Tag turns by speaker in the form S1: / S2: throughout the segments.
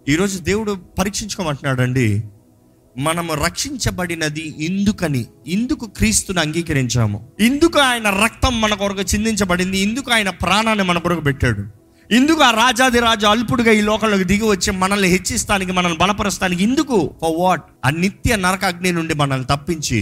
S1: ఈరోజు దేవుడు పరీక్షించుకోమంటున్నాడండి మనము రక్షించబడినది ఇందుకని ఇందుకు క్రీస్తుని అంగీకరించాము ఇందుకు ఆయన రక్తం మన కొరకు చిందించబడింది ఇందుకు ఆయన ప్రాణాన్ని మన కొరకు పెట్టాడు ఇందుకు ఆ రాజాది రాజు అల్పుడుగా ఈ లోకంలోకి దిగి వచ్చి మనల్ని హెచ్చిస్తానికి మనల్ని బలపరుస్తానికి ఇందుకు ఫర్ వాట్ ఆ నిత్య నరక అగ్ని నుండి మనల్ని తప్పించి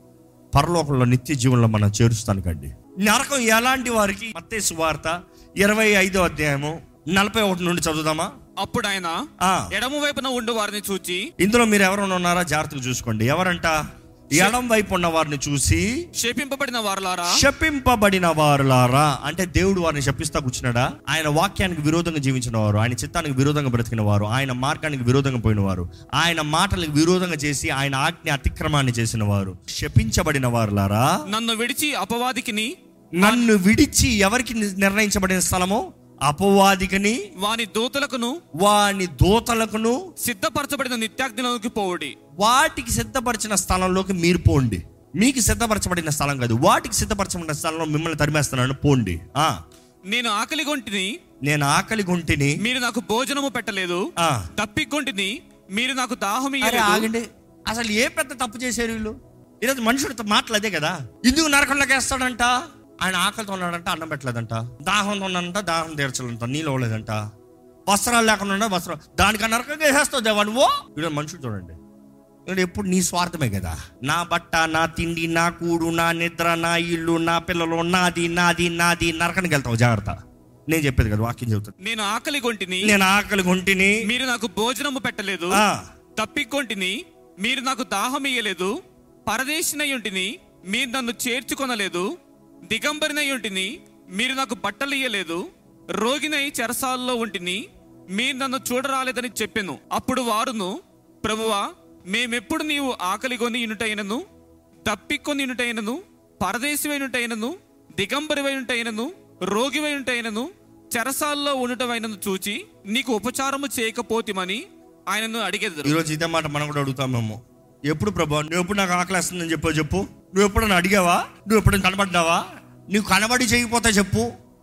S1: పరలోకంలో నిత్య జీవనంలో మనం చేరుస్తానికండి నరకం ఎలాంటి వారికి మత్తేసు వార్త ఇరవై ఐదో అధ్యాయము నలభై ఒకటి నుండి చదువుదామా
S2: అప్పుడు ఆయన
S1: ఆ.
S2: ఎడమ వైపున ఉండు వారిని చూచి
S1: ఇందులో మీరు ఎవరైనా ఉన్నారా జాగ్రత్తగా చూసుకోండి ఎవరంట ఎడం వైపు ఉన్న వారిని చూసి
S2: శపింపబడిన వారలారా
S1: శపింపబడిన వారులారా అంటే దేవుడు వారిని శపిస్తా కూర్చున్నాడా ఆయన వాక్యానికి విరోధంగా జీవించిన వారు ఆయన చిత్తానికి విరోధంగా బ్రతికిన వారు ఆయన మార్గానికి విరోధంగా పోయిన వారు ఆయన మాటలకు విరోధంగా చేసి ఆయన ఆజ్ఞ అతిక్రమాన్ని చేసిన వారు శపించబడిన వారులారా
S2: నన్ను విడిచి అపవాదికిని
S1: నన్ను విడిచి ఎవరికి నిర్ణయించబడిన స్థలము అపవాదికని
S2: వాని దూతలకును
S1: వాని దూతలకును
S2: సిద్ధపరచబడిన నిత్యాగ్నిలోకి పోవుడి
S1: వాటికి సిద్ధపరిచిన స్థలంలోకి మీరు పోండి మీకు సిద్ధపరచబడిన స్థలం కాదు వాటికి సిద్ధపరచబడిన స్థలంలో మిమ్మల్ని తరిమేస్తున్నాను పోండి ఆ
S2: నేను ఆకలి గొంటిని
S1: నేను ఆకలి గుంటిని
S2: మీరు నాకు భోజనము పెట్టలేదు
S1: ఆ.
S2: తప్పికొంటిని మీరు నాకు దాహం
S1: అరే
S2: ఇయ్యలేదు.
S1: ఆగండి అసలు ఏ పెద్ద తప్పు చేశారు వీళ్ళు ఈరోజు మనుషుడితో మాటలు అదే కదా ఇందుకు నరకంలోకి వేస్తాడంట ఆయన ఆకలితో ఉన్నాడంట అన్నం పెట్టలేదంట దాహంతో ఉన్నాడంట దాహం తీర్చలేదంట నీళ్ళు ఇవ్వలేదంట వస్త్రాలు లేకుండా ఉన్నాడు, వస్త్రం దానికి నరకంగా వేస్తావు దేవా నువ్వు ఈరోజు మనుషుడు చూడండి ఇక్కడ ఎప్పుడు నీ స్వార్థమే కదా నా బట్ట నా తిండి నా కూడు నా నిద్ర నా ఇల్లు నా పిల్లలు నాది నాది నాది నరకానికి వెళ్తావు జాగ్రత్త నేను చెప్పేది కదా వాక్యం చెబుతాను
S2: నేను ఆకలి గొంటిని
S1: నేను ఆకలి గుంటిని
S2: మీరు నాకు భోజనము పెట్టలేదు
S1: ఆ.
S2: తప్పికొంటిని మీరు నాకు దాహం ఇయ్యలేదు పరదేశినయుంటిని మీరు నన్ను చేర్చుకొనలేదు దిగంబరినయుంటిని మీరు నాకు బట్టలు ఇయ్యలేదు రోగినై చెరసాల్లో ఉంటిని మీరు నన్ను చూడరాలేదని చెప్పెను అప్పుడు వారును ప్రభువా మేమెప్పుడు నీవు ఆకలి కొని ఇనుటైనను తప్పికొని ఇనుటైనను పరదేశమైనటైనను దిగంబరివైనటైనను రోగివైనటైనను చెరసాల్లో ఉండటమైనను చూచి నీకు ఉపచారము చేయకపోతిమని ఆయనను అడిగెదరు
S1: ఈరోజు ఇదే మాట మనం కూడా అడుగుతామేమో ఎప్పుడు ప్రభా నువ్వు ఎప్పుడు నాకు ఆకలేస్తుందని చెప్పో చెప్పు నువ్వు ఎప్పుడు నన్ను అడిగావా నువ్వు ఎప్పుడు కనబడ్డావా నువ్వు కనబడి చేయకపోతే చెప్పు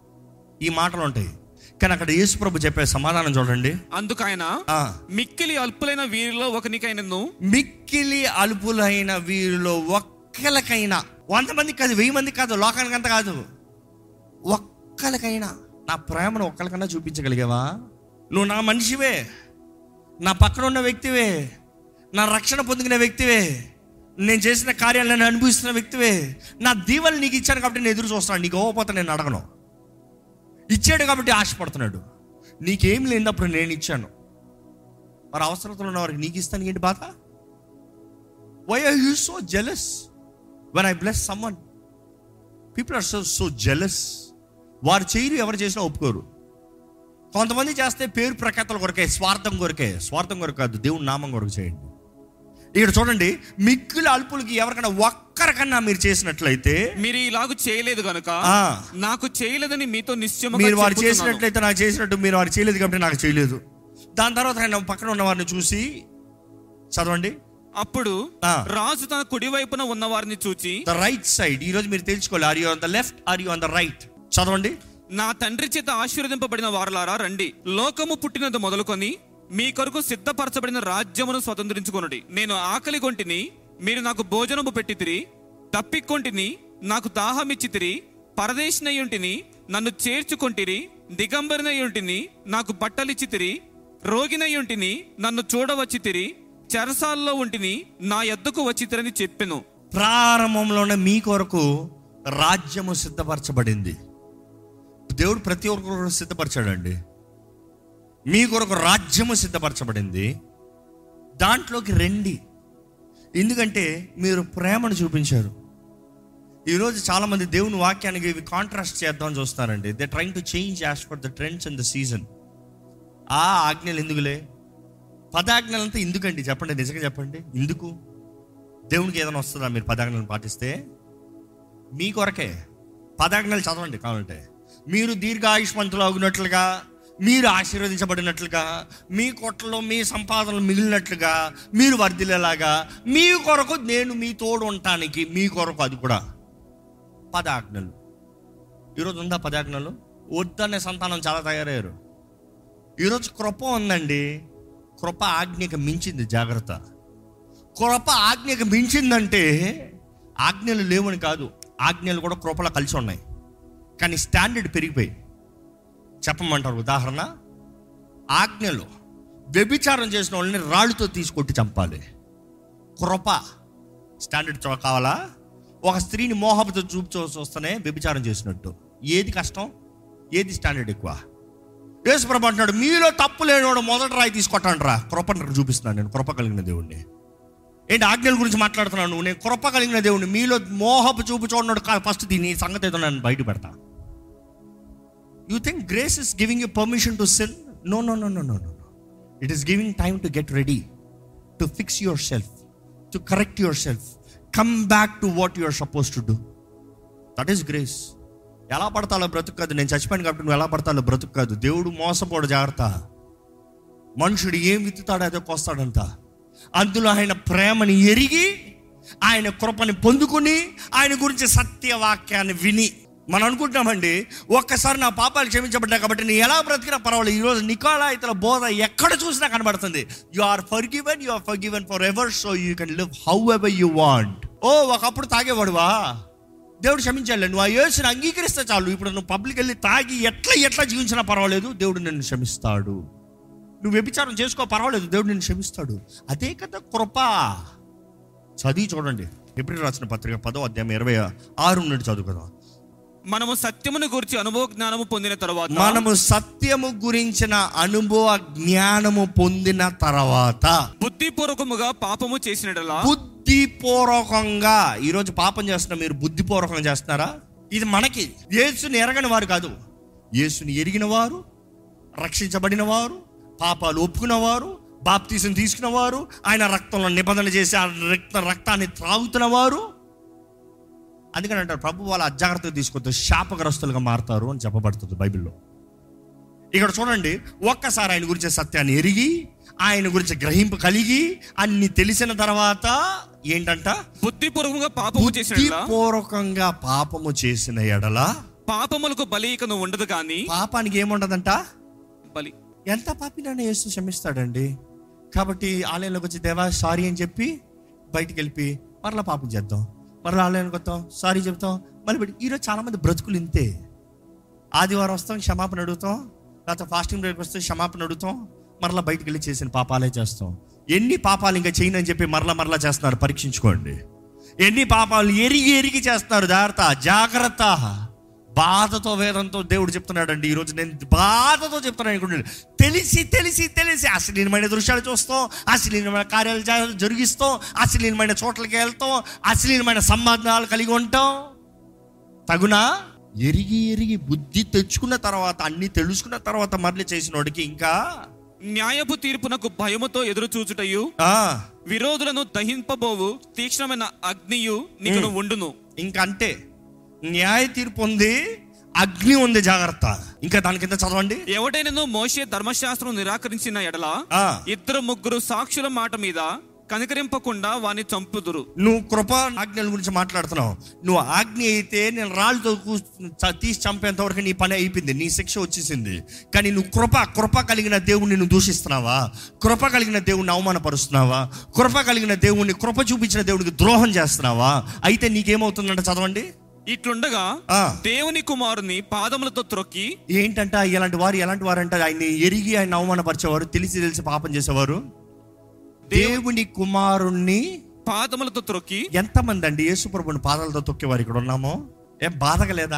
S1: ఈ మాటలు ఉంటాయి కానీ అక్కడ యేసు ప్రభు చెప్పే సమాధానం చూడండి
S2: అందుకు ఆయన
S1: ఆ,
S2: మిక్కిలి అల్పులైన వీరిలో ఒకనికైనను
S1: మిక్కిలి అలుపులైన వీరిలో ఒక్కలకైనా వంద మందికి కాదు వెయ్యి మందికి కాదు లోకానికి అంత కాదు ఒక్కలకైనా నా ప్రేమను ఒక్కరికన్నా చూపించగలిగావా నువ్వు నా మనిషివే నా పక్కన ఉన్న వ్యక్తివే నా రక్షణ పొందిన వ్యక్తివే నేను చేసిన కార్యాలను అనుభవిస్తున్న వ్యక్తివే నా దీవెనలు నీకు ఇచ్చాను కాబట్టి నేను ఎదురు చూస్తాను నీకు ఇవ్వకపోతే నేను అడగను ఇచ్చాడు కాబట్టి ఆశపడుతున్నాడు నీకేం లేనప్పుడు నేను ఇచ్చాను మరి అవసరతలు ఉన్న వారికి నీకు ఇస్తాను ఏంటి బాధ why are you so jealous when I bless someone people are so so jealous వారు చేయరు ఎవరు చేసినా ఒప్పుకోరు కొంతమంది చేస్తే పేరు ప్రఖ్యాతల కొరకే స్వార్థం కొరకే స్వార్థం కొరకు కాదు దేవుని నామం కొరకు చేయండి ఇక్కడ చూడండి మిక్కుల అల్పులకి ఎవరికైనా ఒక్కరికన్నా మీరు చేసినట్లయితే
S2: మీరు ఇలాగు చేయలేదు గనుక
S1: ఆ.
S2: నాకు చేయలేదని మీతో నిశ్చయముగా
S1: మీరు వారు
S2: చెప్పుచున్నాను.
S1: చేసినట్లయితే నాకు చేసినట్టు మీరు వారు చేయలేదు కాబట్టి నాకు చేయలేదు దాని తర్వాత ఆయన పక్కన ఉన్న వారిని చూసి చదవండి
S2: అప్పుడు
S1: ఆ.
S2: రాజు తన కుడి వైపున ఉన్న వారిని చూచి
S1: ద రైట్ సైడ్ ఈ రోజు మీరు తెలుసుకోవాలి are you on the left are you on the right చదవండి
S2: నా తండ్రి చేత ఆశీర్వదింపబడిన వారలారా రండి లోకము పుట్టినది మొదలుకొని మీ కొరకు సిద్ధపరచబడిన రాజ్యమును స్వతంత్రించుకొనుడి నేను ఆకలి కొంటిని మీరు నాకు భోజనము పెట్టితిరి తప్పికొంటిని నాకు దాహమిచ్చితిరి పరదేశినయుంటిని నన్ను చేర్చుకొంటిరి దిగంబరినయుంటిని నాకు బట్టలిచ్చితిరి రోగినయుంటిని నన్ను చూడవచ్చితిరి చెరసాల్లో ఉంటిని నా ఎద్దుకు వచ్చితిరని చెప్పెను
S1: ప్రారంభంలోనే మీ కొరకు రాజ్యము సిద్ధపరచబడింది దేవుడు ప్రతి ఒక్కరు సిద్ధపరచాడండి మీ కొరకు రాజ్యము సిద్ధపరచబడింది దాంట్లోకి రండి ఎందుకంటే మీరు ప్రేమను చూపించారు ఈరోజు చాలామంది దేవుని వాక్యానికి ఇవి కాంట్రాస్ట్ చేద్దామని చూస్తారండి they trying to change as per the trends and the season ఆ ఆజ్ఞలు ఎందుకులే పదాజ్ఞలంతా ఎందుకండి చెప్పండి నిజంగా చెప్పండి ఎందుకు దేవునికి ఏదైనా వస్తుందా మీరు పదాజ్ఞలను పాటిస్తే మీ కొరకే పదాజ్ఞలు చదవండి కావాలంటే మీరు దీర్ఘ ఆయుష్మంతులు అవునట్లుగా మీరు ఆశీర్వదించబడినట్లుగా మీ కొట్టలో మీ సంపాదనలు మిగిలినట్లుగా మీరు వర్ధిల్లేలాగా మీ కొరకు నేను మీ తోడు ఉండటానికి మీ కొరకు అది కూడా పదాజ్ఞలు ఈరోజు ఉందా పదాజ్ఞలు వద్దనే సంతానం చాలా తయారయ్యారు ఈరోజు కృప ఉందండి కృప ఆజ్ఞకి మించింది జాగ్రత్త కృప ఆజ్ఞకి మించిందంటే ఆజ్ఞలు లేవని కాదు ఆజ్ఞలు కూడా కృపలో కలిసి ఉన్నాయి కానీ స్టాండర్డ్ పెరిగిపోయి చెప్పమంటారు ఉదాహరణ ఆజ్ఞలు వ్యభిచారం చేసిన వాళ్ళని రాళ్ళతో తీసుకొట్టి చంపాలి కృప స్టాండర్డ్ చో- కావాలా ఒక స్త్రీని మోహబతో చూపుచూ వస్తేనే వ్యభిచారం చేసినట్టు ఏది కష్టం ఏది స్టాండర్డ్ ఎక్కువ యేసుప్రభు అంటున్నాడు మీలో తప్పు లేనివాడు మొదటి రాయి తీసుకొట్టాను రా కృప చూపిస్తున్నాను నేను కృప కలిగిన దేవుణ్ణి ఏంటి ఆజ్ఞల గురించి మాట్లాడుతున్నాను నేను కృప కలిగిన దేవుణ్ణి మీలో మోహపు చూపు చూడన్నాడు ఫస్ట్ దీని సంగతి ఏదో నేను బయట పెడతా you think grace is giving you permission to sin no no no no no no it is giving time to get ready to fix yourself to correct yourself come back to what you are supposed to do that is grace ఎలా పడతాలో బ్రతుకు కాదు నేను చచ్చిపోయాను కాబట్టి నువ్వు ఎలా పడతాలో బ్రతుకు కాదు దేవుడు మోసపోడు జాగ్రత్త మనుషుడు ఏం విత్తుతాడో అదే కోస్తాడంత అందులో ఆయన ప్రేమని ఎరిగి ఆయన కృపని పొందుకుని ఆయన గురించి సత్యవాక్యాన్ని విని మనం అనుకుంటున్నామండి ఒక్కసారి నా పాపాలు క్షమించబడ్డా కాబట్టి నేను ఎలా బ్రతికినా పర్వాలేదు ఈరోజు నికోలా ఇతర బోధ ఎక్కడ చూసినా కనబడుతుంది you are forgiven you are forgiven forever so you can live however you want ఓ ఒకప్పుడు తాగేవాడువా దేవుడు క్షమించాలి నువ్వు ఆ యేసుని అంగీకరిస్తే చాలు ఇప్పుడు నువ్వు పబ్లిక్ వెళ్ళి తాగి ఎట్లా ఎట్లా జీవించినా పర్వాలేదు దేవుడు నిన్ను క్షమిస్తాడు నువ్వు వ్యభిచారం చేసుకో పర్వాలేదు దేవుడు నిన్ను క్షమిస్తాడు అదే కదా కృప చదివి చూడండి ఎప్పుడు రాసిన పత్రిక పదో అధ్యాయం ఇరవై ఆరు నుండి చదువుకుందాం
S2: మనము సత్యమును గురించి అనుభవ జ్ఞానము పొందిన తర్వాత
S1: మనము సత్యము గురించిన అనుభవ జ్ఞానము పొందిన తర్వాత
S2: బుద్ధిపూర్వకముగా పాపము చేసినడలా
S1: బుద్ధిపూర్వకంగా ఈరోజు పాపం చేస్తున్నా మీరు బుద్ధిపూర్వకంగా చేస్తున్నారా ఇది మనకి యేసుని ఎరగని వారు కాదు యేసుని ఎరిగిన వారు రక్షించబడిన వారు పాపాలు ఒప్పుకున్న వారు బాప్తీసం తీసుకున్న వారు ఆయన రక్తంలో నిబంధన చేసి ఆ రక్త రక్తాన్ని త్రాగుతున్న వారు అందుకని అంటారు ప్రభు వాళ్ళ అజాగ్రత్తగా తీసుకొస్తే శాపగ్రస్తులుగా మారుతారు అని చెప్పబడుతుంది బైబిల్లో ఇక్కడ చూడండి ఒక్కసారి ఆయన గురించి సత్యాన్ని ఎరిగి ఆయన గురించి గ్రహింపు కలిగి అన్ని తెలిసిన తర్వాత ఏంటంట
S2: బుద్ధిపూర్వకంగా పాపము చేసినడలా
S1: బుద్ధిపూర్వకంగా పాపము చేసిన ఎడల
S2: పాపములకు బలి ఇక నువ్వు ఉండదు కానీ
S1: పాపానికి ఏముండదంట
S2: బలి
S1: ఎంత పాపినైనా యేసు క్షమిస్తాడండి కాబట్టి ఆలయంలోకి వచ్చి దేవా సారీ అని చెప్పి బయటికి వెళ్ళి మరలా పాపం చేద్దాం మరలా ఆలయానికి వస్తాం సారీ చెప్తాం మళ్ళీ బయట- ఈరోజు చాలా మంది బ్రతుకులు ఇంతే ఆదివారం వస్తాం క్షమాపణ అడుగుతాం లేకపోతే ఫాస్టింగ్ బ్రేక్ వస్తే క్షమాపణ అడుగుతాం మరలా బయటికి వెళ్ళి చేసిన పాపాలే చేస్తాం ఎన్ని పాపాలు ఇంకా చేయనని చెప్పి మరలా మరలా చేస్తున్నారు పరీక్షించుకోండి ఎన్ని పాపాలు ఎరిగి ఎరిగి చేస్తున్నారు జాగ్రత్త జాగ్రత్త బాధతో వేదంతో దేవుడు చెప్తున్నాడండి ఈరోజు నేను బాధతో చెప్తున్నాను అనుకుంటున్నాను తెలిసి తెలిసి తెలిసి అశ్లీలమైన దృశ్యాలు చూస్తాం అశ్లీలమైన కార్యాలు జ- జరిగిస్తాం అశ్లీలమైన చోట్లకి వెళ్తాం అశ్లీలమైన సంబంధాలు కలిగి ఉంటాం తగునా ఎరిగి ఎరిగి బుద్ధి తెచ్చుకున్న తర్వాత అన్ని తెలుసుకున్న తర్వాత మరలి చేసిన వాడికి ఇంకా
S2: న్యాయపు తీర్పునకు భయముతో ఎదురు చూచుటయు
S1: ఆ,
S2: విరోధులను దహింపబోవు తీక్ష్ణమైన అగ్నియు నీకు నువ్వు ఉండును
S1: ఇంకా అంటే న్యాయ తీర్పు ఉంది అగ్ని ఉంది జాగ్రత్త ఇంకా దాని కింద చదవండి
S2: ఎవడైనను మోషే ధర్మశాస్త్రం నిరాకరించిన ఎడల
S1: ఆ.
S2: ఇద్దరు ముగ్గురు సాక్షుల మాట మీద కనికరింపకుండా వాని చంపుదురు
S1: నువ్వు కృపా ఆజ్ఞల గురించి మాట్లాడుతున్నావు నువ్వు ఆజ్ఞ అయితే నేను రాళ్ళతో కూ- చ- తీసి చంపేంత వరకు నీ పని అయిపోయింది నీ శిక్ష వచ్చేసింది కానీ నువ్వు కృప కృప కలిగిన దేవుణ్ణి నువ్వు దూషిస్తున్నావా కృప కలిగిన దేవుణ్ణి అవమానపరుస్తున్నావా కృప కలిగిన దేవుణ్ణి కృప చూపించిన దేవుడికి ద్రోహం చేస్తున్నావా అయితే నీకేమవుతుందంటే చదవండి
S2: ఇట్లుండగా
S1: ఆ.
S2: దేవుని కుమారుని పాదములతో త్రొక్కి
S1: ఏంటంట ఇలాంటి వారు ఎలాంటి వారు అంటే ఆయన్ని ఎరిగి ఆయన అవమానపరిచేవారు తెలిసి తెలిసి పాపం చేసేవారు దేవుని కుమారుణ్ణి
S2: పాదములతో త్రొక్కి
S1: ఎంతమంది అండి యేసుప్రభుని పాదాలతో తొక్కేవారు ఇక్కడ ఉన్నామో ఏం బాధగా లేదా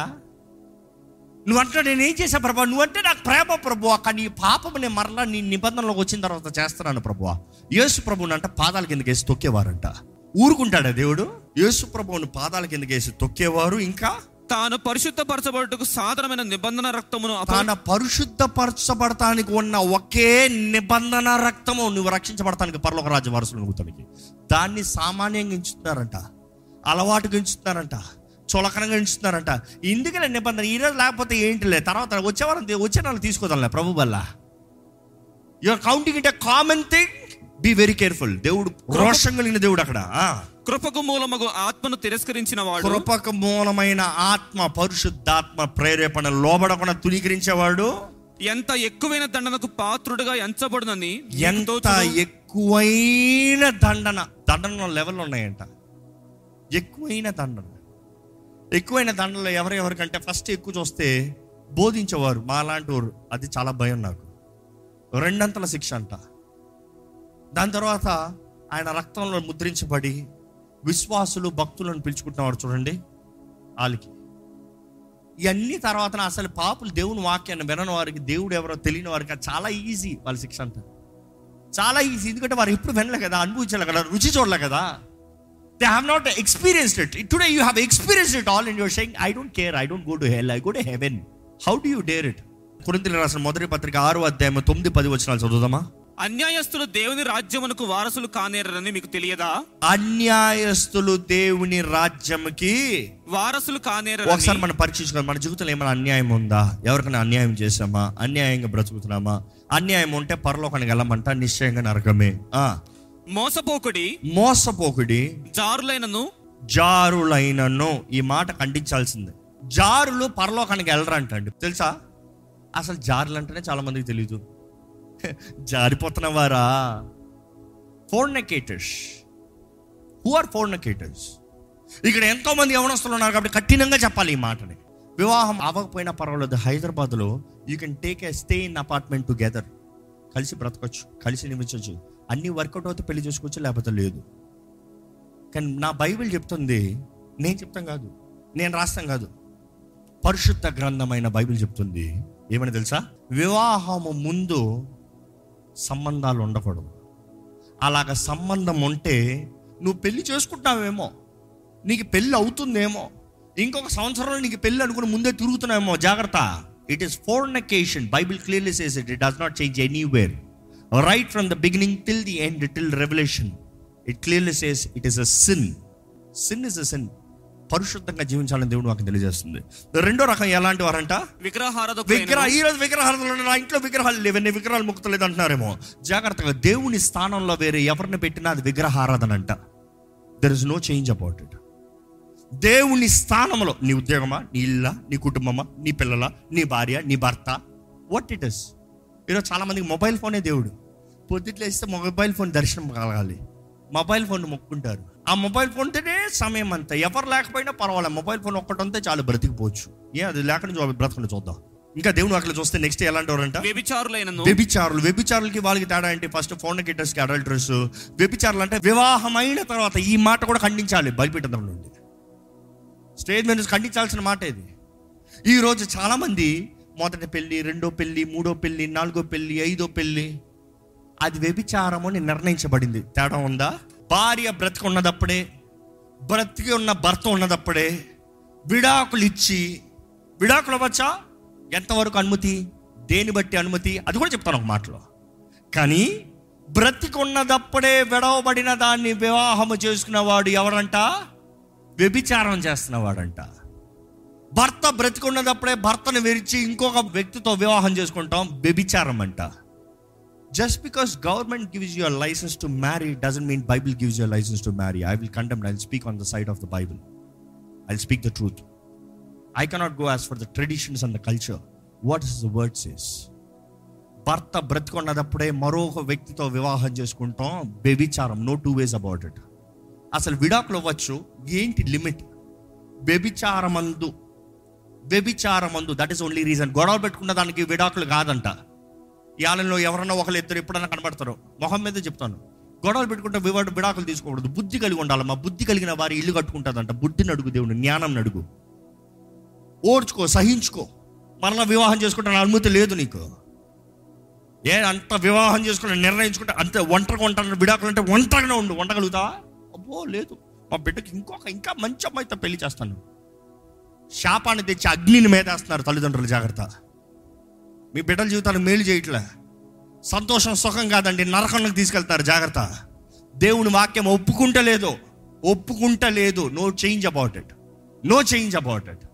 S1: నువ్వు అంటే నేను ఏం చేశా ప్రభా నువ్వంటే నాకు ప్రేమ ప్రభు కానీ నీ పాపం నేను మరలా నీ నిబంధనలోకి వచ్చిన తర్వాత చేస్తున్నాను ప్రభు యేసు ప్రభుని అంట పాదాల కిందకి వేసి తొక్కేవారంట ఊరుకుంటాడా దేవుడు యేసు ప్రభువుని పాదాల కిందకి వేసి తొక్కేవారు ఇంకా
S2: తాను పరిశుద్ధపరచబడుటకు సాధారణమైన నిబంధన రక్తమును అప-
S1: తన పరిశుద్ధపరచబడటానికి ఉన్న ఒకే నిబంధన రక్తము నువ్వు రక్షించబడటానికి పరలోక రాజ్య వారసులు నువ్వుతానికి దాన్ని సామాన్యంగా ఎంచుతున్నారంట అలవాటుగా ఎంచుతున్నారంట చులకనంగా ఎంచుతున్నారంట ఇందుకనే నిబంధన ఈరోజు లేకపోతే ఏంటి లే తర్వాత వచ్చేవారం వచ్చే నెల తీసుకోదాంలే ప్రభు వల్ల you're counting it common thing be very careful దేవుడు రోషం కలిగిన దేవుడు అక్కడ ఆ.
S2: కృపకు మూలమగు ఆత్మను తిరస్కరించిన వాడు
S1: కృపకు మూలమైన ఆత్మ పరిశుద్ధాత్మ ప్రేరేపణ లోబడకుండా తునీకరించేవాడు
S2: ఎంత ఎక్కువైన దండనకు పాత్రుడుగా ఎంచబడునని మీకు
S1: ఎంత
S2: తోచును.
S1: ఎక్కువైన దండన దండన లెవెల్ ఉన్నాయంట ఎక్కువైన దండన ఎక్కువైన దండనలో ఎవరెవరికంటే ఫస్ట్ ఎక్కువ చూస్తే బోధించేవారు మా లాంటి వారు అది చాలా భయం నాకు రెండంతల శిక్ష అంట దాని తర్వాత ఆయన రక్తంలో ముద్రించబడి విశ్వాసులు భక్తులను పిలుచుకుంటున్నవాడు చూడండి వాళ్ళకి ఇవన్నీ తర్వాత అసలు పాపులు దేవుని వాక్యాన్ని వినని వారికి దేవుడు ఎవరో తెలియని వారికి అది చాలా ఈజీ వాళ్ళ శిక్ష అంతా చాలా ఈజీ ఎందుకంటే వారు ఎప్పుడు వినలే కదా అనుభవించలే కదా రుచి చూడలే కదా they have not experienced it today you have experienced it all in your saying I don't care I don't go to hell I go to heaven how do you dare it కురింతలు రాసిన మొదటి పత్రిక ఆరు అధ్యాయం తొమ్మిది పది వచ్చినాలు చదువుదామా
S2: అన్యాయస్తులు దేవుని రాజ్యమునకు వారసులు కానేరని మీకు తెలియదా
S1: అన్యాయస్తులు దేవుని రాజ్యంకి
S2: వారసులు
S1: ఒకసారి
S2: కానేరని
S1: మనం పరీక్షించుకోవాలి మన జీవితంలో ఏమైనా అన్యాయం ఉందా ఎవరికైనా అన్యాయం చేసామా అన్యాయంగా బ్రతుకుతున్నామా అన్యాయం ఉంటే పరలోకానికి వెళ్ళమంట నిశ్చయంగా నరకమే ఆ
S2: మోసపోకుడి
S1: మోసపోకుడి
S2: జారులైనను
S1: జారులైనను ఈ మాట ఖండించాల్సిందే జారులు పరలోకానికి వెళ్ళరంటండి తెలుసా అసలు జారులు అంటేనే చాలా మందికి తెలియదు జారిపోతున్న వారా ఫోర్నకేటర్స్ హూ ఆర్ ఫోర్నకేటర్స్ ఇక్కడ ఎంతో మంది యవనస్తులు ఉన్నారు కాబట్టి కఠినంగా చెప్పాలి ఈ మాటని వివాహం అవ్వకపోయినా పర్వాలేదు హైదరాబాద్లో you can take a stay in apartment together కలిసి బ్రతకొచ్చు కలిసి నిమించవచ్చు అన్ని వర్కౌట్ అవుతే పెళ్లి చేసుకోవచ్చు లేకపోతే లేదు కానీ నా బైబిల్ చెప్తుంది నేను చెప్తాం కాదు నేను రాస్తాం కాదు పరిశుద్ధ గ్రంథమైన బైబిల్ చెప్తుంది ఏమని తెలుసా వివాహము ముందు సంబంధాలు ఉండకూడదు అలాగ సంబంధం ఉంటే నువ్వు పెళ్లి చేసుకుంటావేమో నీకు పెళ్ళి అవుతుందేమో ఇంకొక సంవత్సరంలో నీకు పెళ్ళి అనుకుని ముందే తిరుగుతున్నావేమో జాగ్రత్త it is fornication Bible clearly says it it does not change anywhere right from the beginning till the end till Revelation it clearly says it is a sin sin is a sin పరిశుద్ధంగా జీవించాలని దేవుడు మాకు తెలియజేస్తుంది రెండో రకం ఎలాంటి వారంట విగ్రహ
S2: విగ్రహారాధకులైన
S1: ఈ రోజు విగ్రహాలు నా ఇంట్లో విగ్రహాలు లేవన్నీ విగ్రహాలు ముక్తలేదు అంటున్నారేమో జాగ్రత్తగా దేవుని స్థానంలో వేరే ఎవరిని పెట్టినా అది విగ్రహారాధన అంట there is no change about it దేవుని స్థానంలో నీ ఉద్యోగమా నీ ఇల్లా నీ కుటుంబమా నీ పిల్లల నీ భార్య నీ భర్త వాట్ ఇట్ ఇస్ ఈరోజు చాలా మందికి మొబైల్ ఫోనే దేవుడు పొద్దుట్లో ఇస్తే మొబైల్ ఫోన్ దర్శనం కలగాలి మొబైల్ ఫోన్ మొక్కుంటారు ఆ మొబైల్ ఫోన్తోనే సమయం అంతా ఎవరు లేకపోయినా పర్వాలేదు మొబైల్ ఫోన్ ఒక్కటి ఉంటే చాలు బ్రతికిపోవచ్చు ఏ అది లేకుండా చూ- బ్రతకుండా చూద్దాం ఇంకా దేవుని అక్కడ చూస్తే నెక్స్ట్ ఎలాంటి వారంట
S2: వ్యభిచారులైనను
S1: వ్యభిచారులు వ్యభిచారులకి వాళ్ళకి తేడా ఏంటి ఫస్ట్ ఫోర్నకేటర్స్ కి అడల్టర్స్ వ్యభిచారులు అంటే వివాహమైన తర్వాత ఈ మాట కూడా ఖండించాలి బలిపీఠం నుండి స్టేజ్ మీద నుంచి ఖండించాల్సిన మాట ఇది ఈ రోజు చాలా మంది మొదటి పెళ్లి రెండో పెళ్లి మూడో పెళ్లి నాలుగో పెళ్లి ఐదో పెళ్లి అది వ్యభిచారము అని నిర్ణయించబడింది తేడా ఉందా భార్య బ్రతికి ఉన్నదప్పుడే బ్రతికి ఉన్న భర్త ఉన్నదప్పుడే విడాకులు ఇచ్చి విడాకులు అవ్వచ్చా ఎంతవరకు అనుమతి దేని బట్టి అనుమతి అది కూడా చెప్తాను ఒక మాటలో కానీ బ్రతికున్నదప్పుడే విడవబడిన దాన్ని వివాహము చేసుకున్నవాడు ఎవరంట వ్యభిచారం చేస్తున్నవాడంట భర్త బ్రతికున్నదప్పుడే భర్తను విరిచి ఇంకొక వ్యక్తితో వివాహం చేసుకుంటాం వ్యభిచారం అంట just because government gives your license to marry doesn't mean Bible gives your license to marry I will condemn I speak on the side of the Bible I speak the truth I cannot go as per the traditions and the culture what is the word says భర్త బ్రతికున్నదప్పుడే మరొక వ్యక్తితో వివాహం చేసుకుంటాం వ్యభిచారం no two ways about it అసలు విడాకులు అవ్వచ్చు ఏంటి లిమిట్ వ్యభిచారమందు వ్యభిచారమందు దట్ ఈస్ ఓన్లీ రీజన్ గొడవ పెట్టుకున్న దానికి విడాకులు కాదంట ఈ ఆలయంలో ఎవరన్నా ఒకళ్ళు ఇద్దరు ఎప్పుడన్నా కనబడతారు మొహం మీద చెప్తాను గొడవలు పెట్టుకుంటే వివాడు విడాకులు తీసుకోకూడదు బుద్ధి కలిగి ఉండాలి మా బుద్ధి కలిగిన వారి ఇల్లు కట్టుకుంటుందంట బుద్ధిని అడుగు దేవుడు జ్ఞానం అడుగు ఓర్చుకో సహించుకో మరలా వివాహం చేసుకుంటే అనుమతి లేదు నీకు ఏ అంత వివాహం చేసుకుని నిర్ణయించుకుంటే అంత ఒంటరిగా ఉంటాను విడాకులు అంటే ఒంటరిగానే ఉండు వండగలుగుతావా అబ్బో లేదు మా బిడ్డకి ఇంకొక ఇంకా మంచి అమ్మాయితో పెళ్లి చేస్తాను శాపాన్ని తెచ్చి అగ్నిని మేదేస్తున్నారు తల్లిదండ్రులు జాగ్రత్త మీ బిడ్డల జీవితాన్ని మేలు చేయట్లే సంతోషం సుఖం కాదండి నరకంలోకి తీసుకెళ్తారు జాగ్రత్త దేవుని వాక్యం ఒప్పుకుంటలేదు ఒప్పుకుంటలేదు no change about it no change about it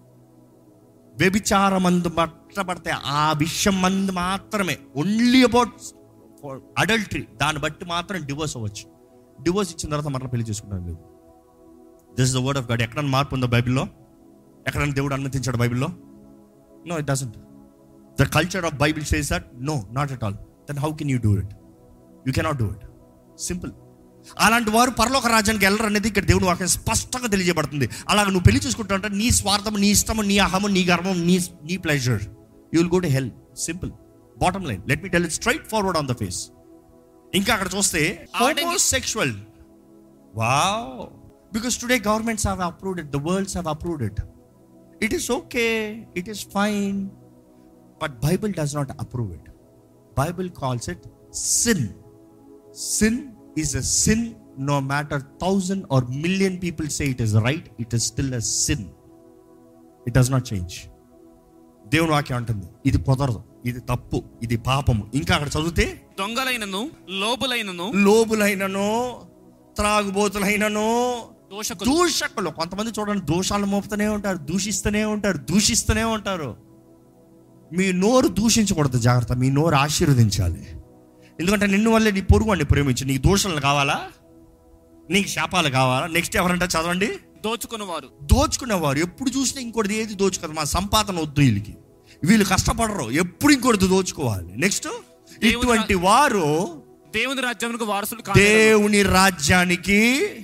S1: వ్యభిచారమందు పట్టబడితే ఆ విషయం మందు మాత్రమే ఓన్లీ అబౌట్ అడల్టరీ దాన్ని బట్టి మాత్రం డివోర్స్ అవ్వచ్చు డివోర్స్ ఇచ్చిన తర్వాత మరలా పెళ్లి చేసుకుంటాను లేదు this the word of God ఎక్కడన్నా మార్పు ఉందో బైబిల్లో ఎక్కడన్నా దేవుడు అనుమతించాడు బైబిల్లో no it doesn't the culture of Bible says that no not at all then how can you do it you cannot do it simple అలాంటి వారు పరలోక రాజ్యానికి వెళ్ళరు అనేది ఇక్కడ దేవుని వాక్యం స్పష్టంగా తెలియజేయబడుతుంది అలాగ నువ్వు పెళ్లి చూసుకుంటావంటే నీ స్వార్థం నీ ఇష్టము నీ అహము నీ గర్వం నీ నీ pleasure you will go to hell simple bottom line let me tell it straight forward on the face ఇంకా అక్కడ చూస్తే sexual wow because today governments have approved it the worlds have approved it it is okay it is fine but Bible does not approve it Bible calls it sin sin is a sin no matter thousand or million people say it is right it is still a sin it does not change దేవుని వాక్యం అంటుంది ఇది కుదరదు ఇది తప్పు ఇది పాపము ఇంకా అక్కడ చదివితే
S2: దొంగలైనను లోబులైనను
S1: లోబులైనను త్రాగుబోతులైనను
S2: దోషకులు
S1: దూషకులు కొంతమంది చూడండి దోషాలు మోపుతూనే ఉంటారు దూషిస్తూనే ఉంటారు దూషిస్తూనే ఉంటారు మీ నోరు దూషించకూడదు జాగ్రత్త మీ నోరు ఆశీర్వదించాలి ఎందుకంటే నిన్ను వల్లే నీ పొరుగు వాడిని ప్రేమించి నీకు దోషాలు కావాలా నీకు శాపాలు కావాలా నెక్స్ట్ ఎవరంటే చదవండి
S2: దోచుకున్నవారు
S1: దోచుకునేవారు ఎప్పుడు చూసినా ఇంకోటి ఏది దోచుకోదు మా సంపాదన వద్దు వీళ్ళకి వీళ్ళు కష్టపడరు ఎప్పుడు ఇంకోటి దోచుకోవాలి నెక్స్ట్ ఇటువంటి వారు
S2: దేవుని రాజ్యమునకు వారసులు కాదు
S1: దేవుని రాజ్యానికి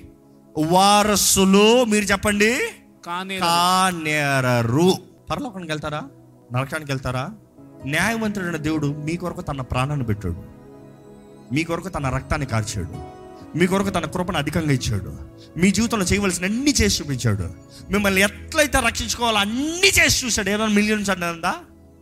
S1: వారసులు మీరు చెప్పండి
S2: కానీ
S1: కానేరరు పరలోకానికి వెళ్తారా నరకానికి వెళ్తారా న్యాయవంతుడైన దేవుడు మీ కొరకు తన ప్రాణాన్ని పెట్టాడు మీ కొరకు తన రక్తాన్ని కార్చాడు మీ కొరకు తన కృపను అధికంగా ఇచ్చాడు మీ జీవితంలో చేయవలసిన అన్ని చేసి చూపించాడు మిమ్మల్ని ఎట్లయితే రక్షించుకోవాలో అన్ని చేసి చూశాడు ఏదైనా మిలియన్స్ అన్నదా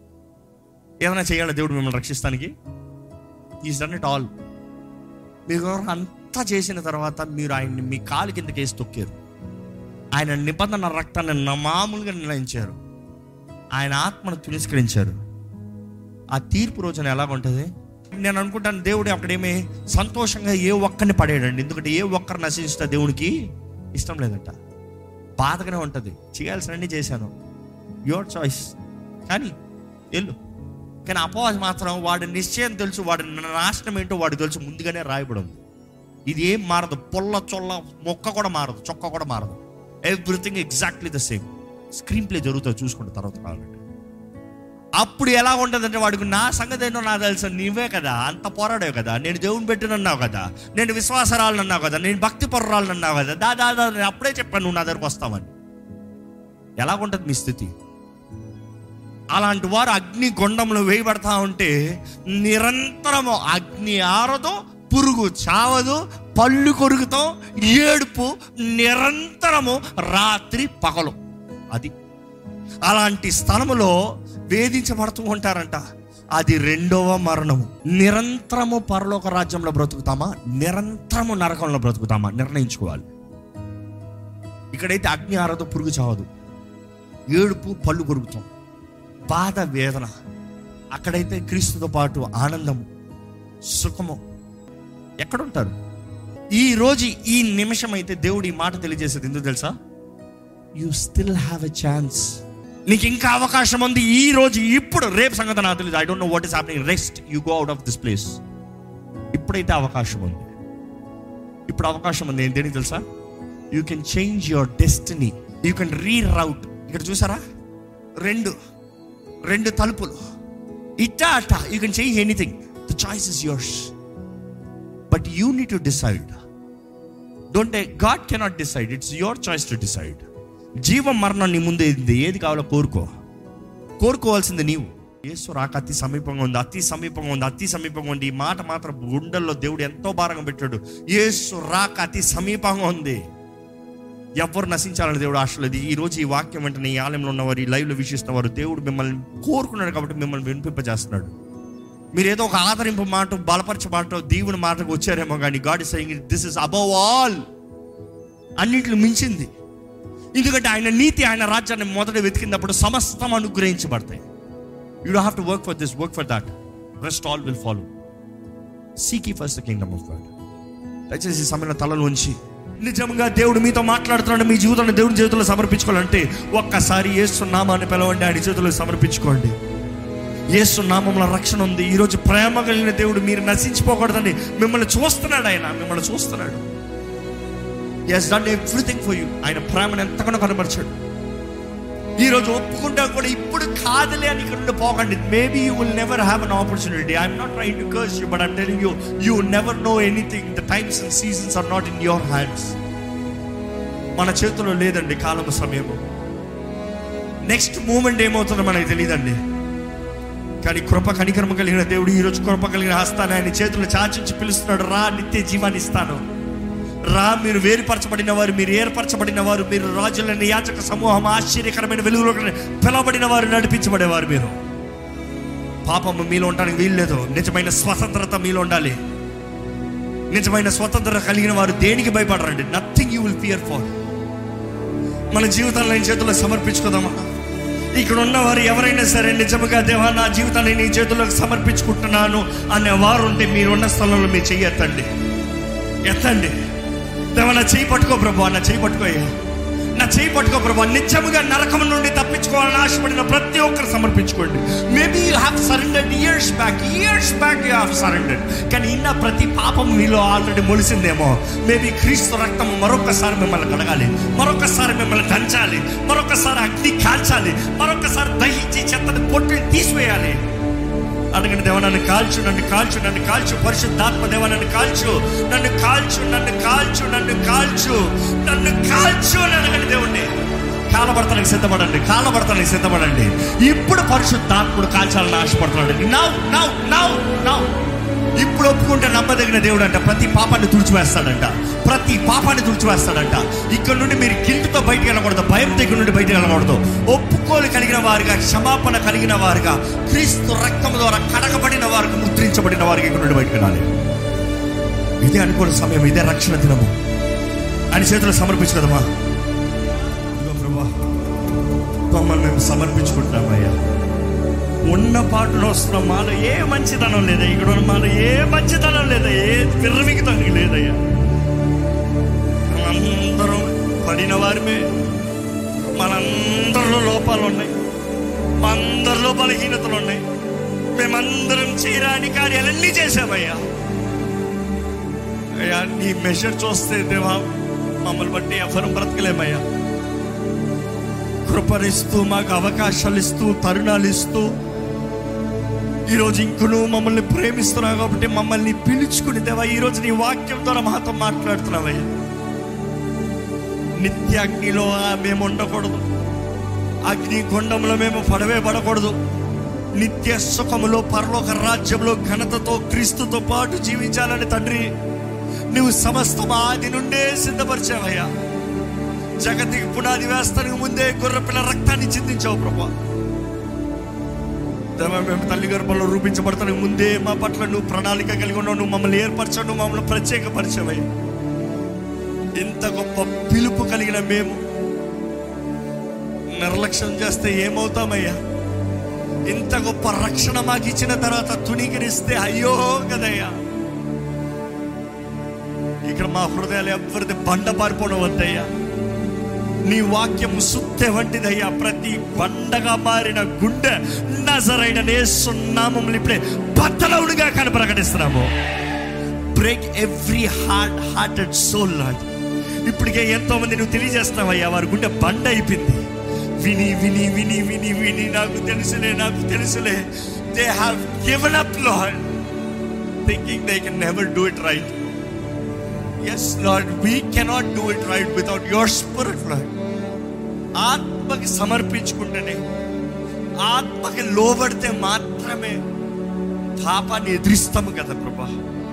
S1: ఏదైనా చేయాలి దేవుడు మిమ్మల్ని రక్షిస్తానికి ఈజ్ డన్ ఇట్ ఆల్ మీ కొరకు అంతా చేసిన తర్వాత మీరు ఆయన్ని మీ కాలు కిందకి వేసి తొక్కారు ఆయన నిబంధన రక్తాన్ని నా మామూలుగా నిర్ణయించారు ఆయన ఆత్మను తిరస్కరించారు ఆ తీర్పు రోజున ఎలాగ ఉంటుంది నేను అనుకుంటాను దేవుడు అక్కడేమి సంతోషంగా ఏ ఒక్కరిని పడేయడండి ఎందుకంటే ఏ ఒక్కరు నశించితే దేవునికి ఇష్టం లేదంట బాధగానే ఉంటుంది చేయాల్సినవన్నీ చేశాను యువర్ చాయిస్ కానీ వెళ్ళు కానీ అపవాది మాత్రం వాడి నిశ్చయం తెలుసు వాడి నాశనం ఏంటో వాడికి తెలుసు ముందుగానే రాయబడి ఉంది ఇది ఏం మారదు పొల్ల చొల్ల మొక్క కూడా మారదు చొక్క కూడా మారదు everything exactly the same screenplay జరుగుతుంది చూసుకుంటే తర్వాత కావాలంటే అప్పుడు ఎలా ఉంటుందంటే వాడికి నా సంగతి ఏంటో నాకు తెలుసు నీవే కదా అంత పోరాడావు కదా నేను దేవుని పెట్టినన్నావు కదా నేను విశ్వాసరాలను అన్నావు కదా నేను భక్తి పొర్రాలను అన్నావు కదా దా దా దా నేను అప్పుడే చెప్పాను నువ్వు నా దగ్గరకు వస్తావని ఎలాగుంటుంది మీ స్థితి అలాంటి వారు అగ్ని గుండంలో వేయబడతా ఉంటే నిరంతరము అగ్ని ఆరదు పురుగు చావదు పళ్ళు కొరుకుతాం ఏడుపు నిరంతరము రాత్రి పగలు అది అలాంటి స్థలములో వేధించబడుతూ ఉంటారంట అది రెండవ మరణము నిరంతరము పరలోక రాజ్యంలో బ్రతుకుతామా నిరంతరము నరకంలో బ్రతుకుతామా నిర్ణయించుకోవాలి ఇక్కడైతే అగ్ని ఆరదు పురుగు చావదు ఏడుపు పళ్ళు కొరుకుతాం బాధ వేదన అక్కడైతే క్రీస్తుతో పాటు ఆనందము సుఖము ఎక్కడుంటారు ఈ రోజు ఈ నిమిషం అయితే దేవుడు ఈ మాట తెలియజేసేది ఎందుకు తెలుసా you still have a chance నీకు ఇంకా అవకాశం ఉంది ఈ రోజు ఇప్పుడు రేపు సంగతి నాకు తెలియదు I don't know what is happening rest you go out of this place ఇప్పుడైతే అవకాశం ఉంది ఇప్పుడు అవకాశం ఉంది ఏంటి దేనికి తెలుసా you can change your destiny you can reroute ఇక్కడ చూసారా రెండు రెండు తలుపులు ఇట్టా అట్టా you can change anything the choice is yours but you need to decide don't God cannot decide it's your choice to decide జీవం మరణం నీ ముందే ఉంది ఏది కావాలో కోరుకో కోరుకోవాల్సింది నీవు యేసు రాక అతి సమీపంగా ఉంది అతి సమీపంగా ఉంది అతి సమీపంగా ఉంది ఈ మాట మాత్రం గుండెల్లో దేవుడు ఎంతో భారంగా పెట్టాడు యేసు రాక అతి సమీపంగా ఉంది ఎవరు నశించాలని దేవుడు ఆశలేదు ఈ రోజు ఈ వాక్యం వెంటనే ఈ ఆలయంలో ఉన్నవారు ఈ లైవ్లో వీక్షిస్తున్నవారు దేవుడు మిమ్మల్ని కోరుకున్నాడు కాబట్టి మిమ్మల్ని వినిపింపజేస్తున్నాడు మీరు ఏదో ఒక ఆదరింపు మాట బలపరచ మాట దీవుని మాటకు వచ్చారేమో కానీ God is saying this is above all అన్నింటిని మించింది ఎందుకంటే ఆయన నీతి ఆయన రాజ్యాన్ని మొదట వెతికినప్పుడు సమస్తం అనుగ్రహించబడతాయి you have to work for this work for that rest all will follow seek first the kingdom of God దయచేసి ఈ సమయంలో తలలో ఉంచి నిజంగా దేవుడు మీతో మాట్లాడుతున్నాడు మీ జీవితాన్ని దేవుని చేతుల్లో సమర్పించుకోవాలంటే ఒక్కసారి ఏసు నామాన్ని పిలవండి ఆయన చేతుల్లో సమర్పించుకోండి యేసు నామంలో రక్షణ ఉంది ఈరోజు ప్రేమ కలిగిన దేవుడు మీరు నశించిపోకూడదని మిమ్మల్ని చూస్తున్నాడు ఆయన మిమ్మల్ని చూస్తున్నాడు he's done everything for you ఆయన ప్రేమను ఎంతగానో కనబరిచాడు ఈరోజు ఒప్పుకుంటా కూడా ఇప్పుడు కాదులే అని ఇక్కడ నుండి పోకండి maybe you will never have an opportunity I'm not trying to curse you but I'm telling you you never know anything the times and seasons are not in your hands మన చేతిలో లేదండి కాలము సమయము నెక్స్ట్ మూమెంట్ ఏమవుతుందో మనకి తెలియదండి కానీ కృప కనికరమ కలిగిన దేవుడు ఈరోజు కృప కలిగిన హస్తాన్ని ఆయన చేతులు చాచించి పిలుస్తున్నాడు రా నిత్య జీవాన్ని ఇస్తాను రా మీరు వేరుపరచబడిన వారు మీరు ఏర్పరచబడిన వారు మీరు రాజులని యాచక సమూహం ఆశ్చర్యకరమైన వెలుగులో పిలవబడిన వారు నడిపించబడేవారు మీరు పాపము మీలో ఉండడానికి వీల్లేదు నిజమైన స్వతంత్రత మీలో ఉండాలి నిజమైన స్వతంత్రత కలిగిన వారు దేనికి భయపడరండి nothing you will fear for మన జీవితాలను నీ చేతుల్లో సమర్పించుకుందామా ఇక్కడ ఉన్నవారు ఎవరైనా సరే నిజముగా దేవా నా జీవితాన్ని నీ చేతుల్లోకి సమర్పించుకుంటున్నాను అనే వారు ఉంటే మీరున్న స్థలంలో మీరు చెయ్యి ఎత్తండి ఎత్తండి దేవా నా చేయి పట్టుకో ప్రభు నా చేయి పట్టుకోయ్యా నా చేయి పట్టుకో ప్రభు నిత్యముగా నరకం నుండి తప్పించుకోవాలని ఆశపడిన ప్రతి ఒక్కరు సమర్పించుకోండి maybe you have surrendered years back years back you have surrendered కానీ ఇన్న ప్రతి పాపం మీలో ఆల్రెడీ మొలిసిందేమో మేబీ క్రీస్తు రక్తం మరొకసారి మిమ్మల్ని కడగాలి మరొకసారి మిమ్మల్ని దంచాలి మరొకసారి అగ్ని కాల్చాలి మరొకసారి దహించి చెత్తని పొట్టుని తీసివేయాలి అడగండి దేవ నన్ను కాల్చు నన్ను కాల్చు నన్ను కాల్చు పరిశుద్ధాత్మ దేవ నన్ను కాల్చు నన్ను కాల్చు నన్ను కాల్చు నన్ను కాల్చు నన్ను కాల్చు అని అడగండి దేవుణ్ణి కాలబడతానికి సిద్ధపడండి కాలబడతానికి సిద్ధపడండి ఇప్పుడు పరిశుద్ధాత్ముడు కాల్చాలని ఆశపడుతున్నాడు నౌ నౌ నౌ నౌ ఇప్పుడు ఒప్పుకుంటే నమ్మదగిన దేవుడు అంట ప్రతి పాపాన్ని తుడిచివేస్తాడంట ప్రతి పాపాన్ని తుడిచివేస్తాడంట ఇక్కడ నుండి మీరు గిల్ట్తో బయటికి వెళ్ళకూడదు భయం దగ్గర నుండి బయటికి వెళ్ళకూడదు ఒప్పుకోలు కలిగిన వారుగా క్షమాపణ కలిగిన వారుగా క్రీస్తు రక్తం ద్వారా కడగబడిన వారికి ముద్రించబడిన వారికి ఇక్కడ నుండి బయటికి వెళ్ళాలి ఇదే అనుకోని సమయం ఇదే రక్షణ దినము అని చేతులు సమర్పించదమ్మా ఇదిగో ప్రభా మమ్మల్ని మేము సమర్పించుకుంటామయ్యా ఉన్న పాటలో వస్తున్న మాలో ఏ మంచితనం లేదా ఇక్కడ ఉన్న మాలో ఏ మంచితనం లేదా ఏ విర్రమిగితం లేదయ్యా మనందరం పడిన వారిమే మనందరిలో లోపాలు ఉన్నాయి మా అందరిలో బలహీనతలు ఉన్నాయి మేమందరం చేయరాని కార్యాలన్నీ చేసామయ్యా అయ్యా నీ మెషర్ చూస్తే దేవా మమ్మల్ని బట్టి ఎవరు బ్రతకలేమయ్యా కృపనిస్తూ మాకు అవకాశాలు ఇస్తూ తరుణాలు ఇస్తూ ఈరోజు ఇంకను మమ్మల్ని ప్రేమిస్తున్నావు కాబట్టి మమ్మల్ని పిలుచుకుని దేవా ఈరోజు నీ వాక్యం ద్వారా మాతో మాట్లాడుతున్నావయ్యా నిత్య అగ్నిలో ఆ మేము ఉండకూడదు అగ్ని కొండంలో మేము పడవే పడకూడదు నిత్య సుఖములో పరలోక రాజ్యంలో ఘనతతో క్రీస్తుతో పాటు జీవించాలని తండ్రి నువ్వు సమస్తం ఆది నుండే సిద్ధపరిచావయ్యా జగతికి పునాది వేస్తానికి ముందే గొర్రెపిల్ల రక్తాన్ని చిందించావు ప్రభా దేవా, మేము తల్లి గర్భంలో రూపించబడతానికి ముందే మా పట్ల నువ్వు ప్రణాళిక కలిగి ఉన్నావు నువ్వు మమ్మల్ని ఏర్పరచావు నువ్వు మమ్మల్ని ప్రత్యేకపరిచావయ్యా ఇంత గొప్ప పిలుపు కలిగిన మేము నిర్లక్ష్యం చేస్తే ఏమవుతామయ్యా ఇంత గొప్ప రక్షణ మాకు ఇచ్చిన తర్వాత తుణీకరిస్తే అయ్యో కదయ్యా ఇక్కడ మా హృదయాలు ఎవరిది బండ పారిపోవడం వద్దయ్యా నీ వాక్యం సుత్తె వంటిదయ్యా ప్రతి బండగా మారిన గుండె నజరైన నేస్తున్నామములు ఇప్పుడే బద్దలవుడుగా కానీ ప్రకటిస్తున్నాము break every heart hearted soul Lord ఇప్పటికే ఎంతో మంది నువ్వు తెలియజేస్తావయ్యా వారి గుండె బండ అయిపోయింది విని విని విని విని విని నాకు తెలుసులే నాకు తెలుసులే they have given up Lord thinking they can never do it right yes Lord we cannot do it right without your spirit Lord ఆత్మకి సమర్పించుకుంటేనే ఆత్మకి లోబడితే మాత్రమే పాపాన్ని ఎదిరిస్తాము కదా ప్రభా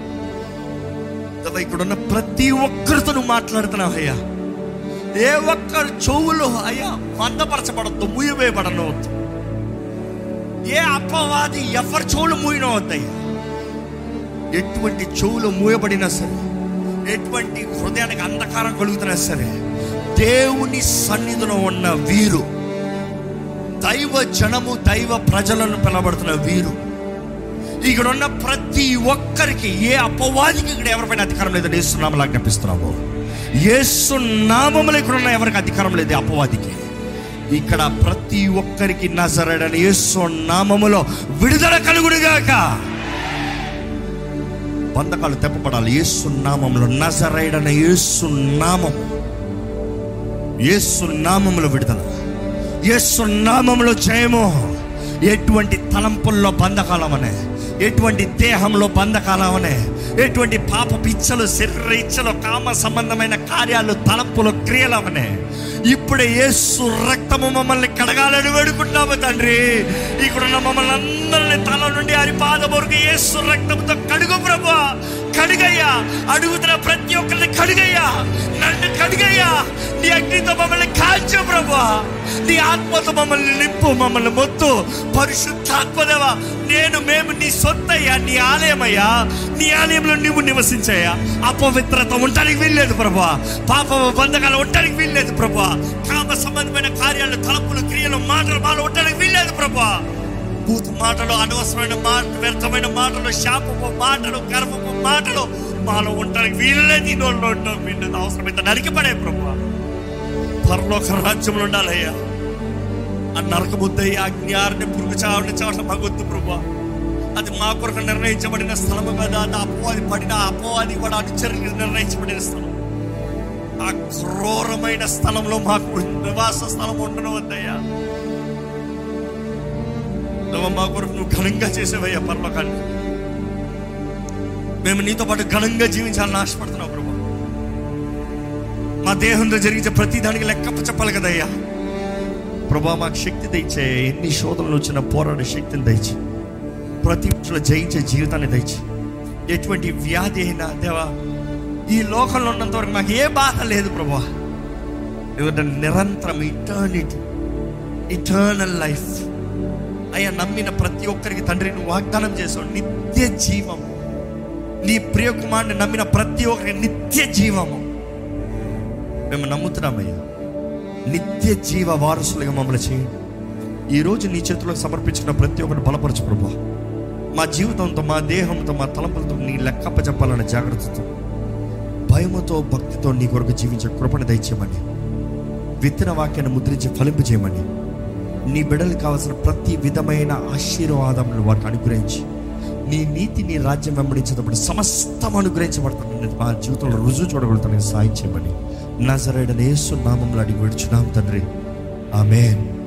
S1: కదా ఇక్కడ ఉన్న ప్రతి ఒక్కరితో నువ్వు మాట్లాడుతున్నావు అయ్యా ఏ ఒక్కరు చెవులు అయ్యా మందపరచబడద్దు మూయవేయబడనవద్దు ఏ అపవాది ఎవరి చెవులు మూయనవద్దయ్యా ఎటువంటి చెవులు మూయబడినా సరే ఎటువంటి హృదయానికి అంధకారం కలుగుతున్నా సరే దేవుని సన్నిధిలో ఉన్న వీరు దైవ జనము దైవ ప్రజలను పిలబడుతున్న వీరు ఇక్కడ ఉన్న ప్రతి ఒక్కరికి ఏ అపవాదికి ఇక్కడ ఎవరిపైన అధికారం లేదని ఏసునామలు ఆజ్ఞాపిస్తున్నాము ఏసునామములు ఇక్కడ ఉన్న ఎవరికి అధికారం లేదు ఈ అపవాదికి ఇక్కడ ప్రతి ఒక్కరికి నజరడని యేసు నామములో విడుదల కలుగుడుగాక బంధకాలు తెప్పబడాలి యేసు నామంలో నజరైడన యేసు నామం యేసు నామములో విడుదల యేసు నామంలో జయము ఎటువంటి తలంపుల్లో బంధకాలమనే ఎటువంటి దేహంలో బంధకాలమనే ఎటువంటి పాప పిచ్చలు శరీర ఇచ్చలు కామ సంబంధమైన కార్యాలు తలంపులు క్రియలమనే ఇప్పుడే యేసు రక్తము మమ్మల్ని కడగాలని వేడుకుంటాము తండ్రి ఇక్కడున్న మమ్మల్ని అందరిని తల నుండి అరిపాద వరకు యేసు రక్తంతో కడుగు ప్రభు కడుగయ్యా అడుగుతున్న ప్రతి ఒక్కరిని కడుగయ్యా నన్ను కడుగయ్యా నీ అగ్నితో మమ్మల్ని కాల్చు ప్రభు నీ ఆత్మతో మమ్మల్ని నింపు మమ్మల్ని మొత్తు పరిశుద్ధాత్మదేవా నేను మేము నీ సొత్తయ్యా నీ ఆలయమయ్యా నీ ఆలయంలో నువ్వు నివసించాయా అపవిత్రత ఉండడానికి వీల్లేదు ప్రభు పాప బంధకాలు ఉండడానికి వీల్లేదు ప్రభు కామ సంబంధమైన కార్యాలు తలపులు క్రియలు మాటలు మాలు ఉండడానికి వీల్లేదు ప్రభు భూత మాటలు అనవసరమైన మాట వ్యర్థమైన మాటలు శాపము మాటలు గర్వము మాటలు మాలో ఉండడానికి వీల్లేదు ఈ నోళ్ళు ఉండడం వీళ్ళది అవసరమైతే నరికిపడే ప్రభు పరలోక రాజ్యంలో ఉండాలయ్యా ఆ నరకబుద్దయ్య అజ్ఞాన్ని పురుగు చావని చావడం మాకొద్దు ప్రభు అది మా కొరకు నిర్ణయించబడిన స్థలము కదా అది అపోవాది పడిన ఆ అపోవాది కూడా అనుచరులకు నిర్ణయించబడిన స్థలం ఆ క్రూరమైన స్థలంలో మాకు నివాస స్థలం ఉండడం వద్దయ్యా నువ్వు మా కొరకు నువ్వు ఘనంగా చేసేవయ్యా పరలోకాన్ని మేము నీతో పాటు ఘనంగా జీవించాలని ఆశపడుతున్నావు ప్రభు మా దేహంలో జరిగించే ప్రతి దానికి లెక్క చెప్పాలి కదయ్యా ప్రభా మాకు శక్తి దయచే ఎన్ని శోధనలు వచ్చిన పోరాడే శక్తిని దయచి ప్రతి విషయంలో జయించే జీవితాన్ని దయచి ఎటువంటి వ్యాధి అయినా దేవా ఈ లోకంలో ఉన్నంత వరకు మాకు ఏ బాధ లేదు ప్రభా ఎందుకంటే నిరంతరం ఇటర్నిటీ ఇటర్నల్ లైఫ్ అయ్యా నమ్మిన ప్రతి ఒక్కరికి తండ్రి నువ్వు వాగ్దానం చేసావు నిత్య జీవం నీ ప్రియ కుమారుని నమ్మిన ప్రతి ఒక్కరికి నిత్య జీవము మేము నమ్ముతున్నామయ్యా నిత్య జీవ వారసులుగా మమ్మల్ని చేయండి ఈరోజు నీ చేతులకు సమర్పించిన ప్రతి ఒక్కరు బలపరచు ప్రభా మా జీవితంతో మా దేహంతో మా తలంపులతో నీ లెక్కప్ప చెప్పాలన్న జాగ్రత్తతో భయముతో భక్తితో నీ కొరకు జీవించే కృపణ దయచేయమని విత్తన వాక్యాన్ని ముద్రించి ఫలింపు చేయమని నీ బిడ్డలకు కావాల్సిన ప్రతి విధమైన ఆశీర్వాదములు వారికి అనుగ్రహించి నీ నీతి నీ రాజ్యం వెంబడించేటప్పుడు సమస్తం అనుగ్రహించబడుతుంది మా జీవితంలో రుజువు చూడగలుగుతానికి సాయం చేయమని నజరేడనేసు నామంలో అడిగి విడుచున్నాం తండ్రి ఆమెన్